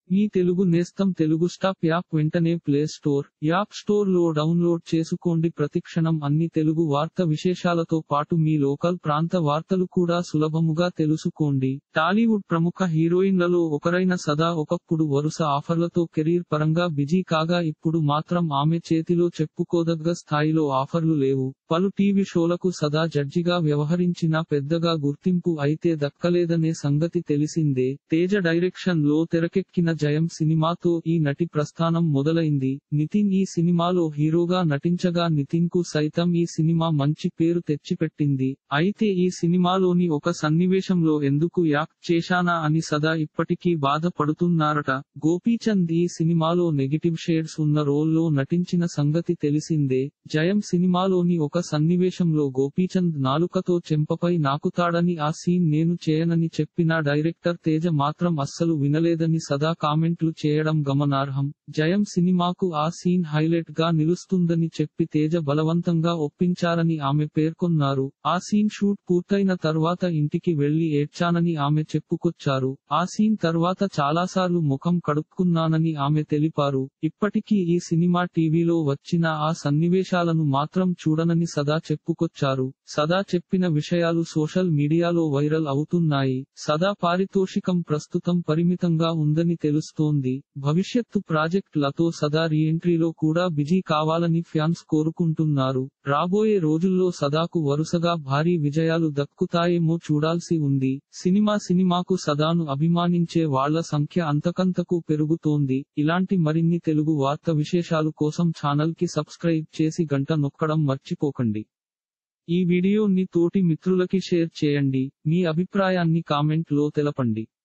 మీ తెలుగు నేస్తం Telugu stop app వెంటనే Play Store App Store లో డౌన్లోడ్ చేసుకోండి ప్రతిక్షణం అన్ని తెలుగు వార్త విశేషాలతో పాటు మీ లోకల్ ప్రాంత వార్తలు కూడా సులభముగా తెలుసుకోండి టాలీవుడ్ ప్రముఖ హీరోయిన్లలో ఒకరైన సదా ఒకప్పుడు వరుస ఆఫర్లతో కెరీర్ పరంగా బిజీ కాగా ఇప్పుడు మాత్రం ఆమె చేతిలో చెప్పుకోదగ్గ స్థాయిలో ఆఫర్లు లేవు పలు టీవీ షోలకు సదా జడ్జిగా వ్యవహరించినా పెద్దగా గుర్తింపు అయితే దక్కలేదనే సంగతి తెలిసిందే తేజ డైరెక్షన్ లో తెరకెక్కిన జయం సినిమాతో ఈ నటి ప్రస్థానం మొదలైంది నితిన్ ఈ సినిమాలో హీరోగా నటించగా నితిన్ కు సైతం ఈ సినిమా మంచి పేరు తెచ్చిపెట్టింది అయితే ఈ సినిమాలోని ఒక సన్నివేశంలో ఎందుకు యాక్ట్ చేశానా అని సదా ఇప్పటికీ బాధపడుతున్నారట గోపీచంద్ ఈ సినిమాలో నెగిటివ్ షేడ్స్ ఉన్న రోల్లో నటించిన సంగతి తెలిసిందే జయం సినిమాలోని ఒక సన్నివేశంలో గోపీచంద్ నాలుకతో చెంపపై నాకుతాడని ఆ సీన్ నేను చేయనని చెప్పిన డైరెక్టర్ తేజ మాత్రం అస్సలు వినలేదని సదా కామెంట్లు చేయడం గమనార్హం జయం సినిమాకు ఆ సీన్ హైలైట్ గా నిలుస్తుందని చెప్పి తేజ బలవంతంగా ఒప్పించారని ఆమె పేర్కొన్నారు ఆ సీన్ షూట్ పూర్తయిన తర్వాత ఇంటికి వెళ్లి ఏడ్చానని ఆమె చెప్పుకొచ్చారు ఆ సీన్ తర్వాత చాలాసార్లు ముఖం కడుక్కున్నానని ఆమె తెలిపారు ఇప్పటికీ ఈ సినిమా టీవీలో వచ్చిన ఆ సన్నివేశాలను మాత్రం చూడనని సదా చెప్పుకొచ్చారు సదా చెప్పిన విషయాలు సోషల్ మీడియాలో వైరల్ అవుతున్నాయి సదా పారితోషికం ప్రస్తుతం పరిమితంగా ఉందని తెలుస్తోంది భవిష్యత్తు ప్రాజెక్టులతో సదా రీఎంట్రీలో కూడా బిజీ కావాలని ఫ్యాన్స్ కోరుకుంటున్నారు రాబోయే రోజుల్లో సదాకు వరుసగా భారీ విజయాలు దక్కుతాయేమో చూడాల్సి ఉంది సినిమా సినిమాకు సదాను అభిమానించే వాళ్ల సంఖ్య అంతకంతకు పెరుగుతోంది ఇలాంటి మరిన్ని తెలుగు వార్త విశేషాలు కోసం ఛానల్ కి సబ్స్క్రైబ్ చేసి గంట నొక్కడం మర్చిపోకండి ఈ వీడియోని తోటి మిత్రులకి షేర్ చేయండి మీ అభిప్రాయాన్ని కామెంట్ లో తెలపండి